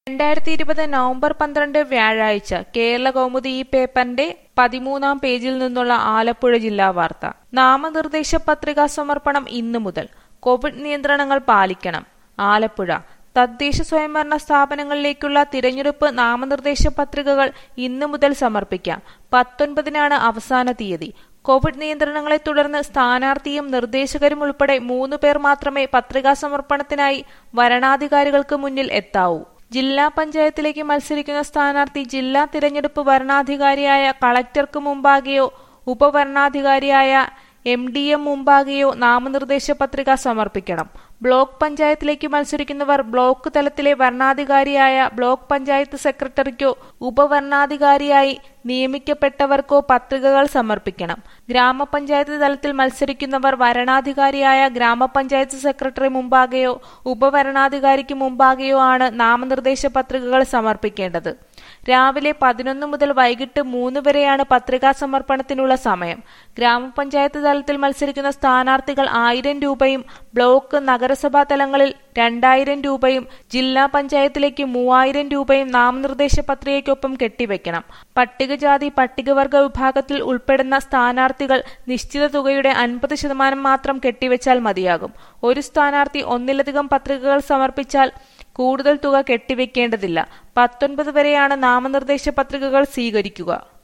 രണ്ടായിരത്തി ഇരുപത് നവംബർ പന്ത്രണ്ട് വ്യാഴാഴ്ച കേരള കൗമുദി ഈ പേപ്പറിന്റെ പതിമൂന്നാം പേജിൽ നിന്നുള്ള ആലപ്പുഴ ജില്ലാ വാർത്ത നാമനിർദ്ദേശ പത്രികാ സമർപ്പണം ഇന്നു മുതൽ കോവിഡ് നിയന്ത്രണങ്ങൾ പാലിക്കണം ആലപ്പുഴ തദ്ദേശ സ്വയംഭരണ സ്ഥാപനങ്ങളിലേക്കുള്ള തിരഞ്ഞെടുപ്പ് നാമനിർദ്ദേശ പത്രികകൾ ഇന്നു മുതൽ സമർപ്പിക്കാം പത്തൊൻപതിനാണ് അവസാന തീയതി കോവിഡ് നിയന്ത്രണങ്ങളെ തുടർന്ന് സ്ഥാനാർത്ഥിയും നിർദ്ദേശകരും ഉൾപ്പെടെ മൂന്ന് പേർ മാത്രമേ പത്രികാ സമർപ്പണത്തിനായി വരണാധികാരികൾക്ക് മുന്നിൽ എത്താവൂ ജില്ലാ പഞ്ചായത്തിലേക്ക് മത്സരിക്കുന്ന സ്ഥാനാർത്ഥി ജില്ലാ തിരഞ്ഞെടുപ്പ് വരണാധികാരിയായ കളക്ടർക്ക് മുമ്പാകെയോ ഉപവരണാധികാരിയായ എം ഡി എം മുമ്പാകെയോ നാമനിർദ്ദേശ പത്രിക സമർപ്പിക്കണം ബ്ലോക്ക് പഞ്ചായത്തിലേക്ക് മത്സരിക്കുന്നവർ ബ്ലോക്ക് തലത്തിലെ വരണാധികാരിയായ ബ്ലോക്ക് പഞ്ചായത്ത് സെക്രട്ടറിക്കോ ഉപവരണാധികാരിയായി നിയമിക്കപ്പെട്ടവർക്കോ പത്രികകൾ സമർപ്പിക്കണം ഗ്രാമപഞ്ചായത്ത് തലത്തിൽ മത്സരിക്കുന്നവർ വരണാധികാരിയായ ഗ്രാമപഞ്ചായത്ത് സെക്രട്ടറി മുമ്പാകെയോ ഉപവരണാധികാരിക്ക് മുമ്പാകെയോ ആണ് നാമനിർദ്ദേശ പത്രികകൾ സമർപ്പിക്കേണ്ടത് രാവിലെ പതിനൊന്ന് മുതൽ വൈകിട്ട് മൂന്ന് വരെയാണ് പത്രികാ സമർപ്പണത്തിനുള്ള സമയം ഗ്രാമപഞ്ചായത്ത് തലത്തിൽ മത്സരിക്കുന്ന സ്ഥാനാർത്ഥികൾ ആയിരം രൂപയും ബ്ലോക്ക് നഗരസഭാ തലങ്ങളിൽ രണ്ടായിരം രൂപയും ജില്ലാ പഞ്ചായത്തിലേക്ക് മൂവായിരം രൂപയും നാമനിർദ്ദേശ പത്രികയ്ക്കൊപ്പം കെട്ടിവെക്കണം പട്ടികജാതി പട്ടികവർഗ വിഭാഗത്തിൽ ഉൾപ്പെടുന്ന സ്ഥാനാർത്ഥികൾ നിശ്ചിത തുകയുടെ അൻപത് ശതമാനം മാത്രം കെട്ടിവെച്ചാൽ മതിയാകും ഒരു സ്ഥാനാർത്ഥി ഒന്നിലധികം പത്രികകൾ സമർപ്പിച്ചാൽ കൂടുതൽ തുക കെട്ടിവെക്കേണ്ടതില്ല പത്തൊൻപത് വരെയാണ് നാമനിർദ്ദേശ പത്രികകൾ സ്വീകരിക്കുക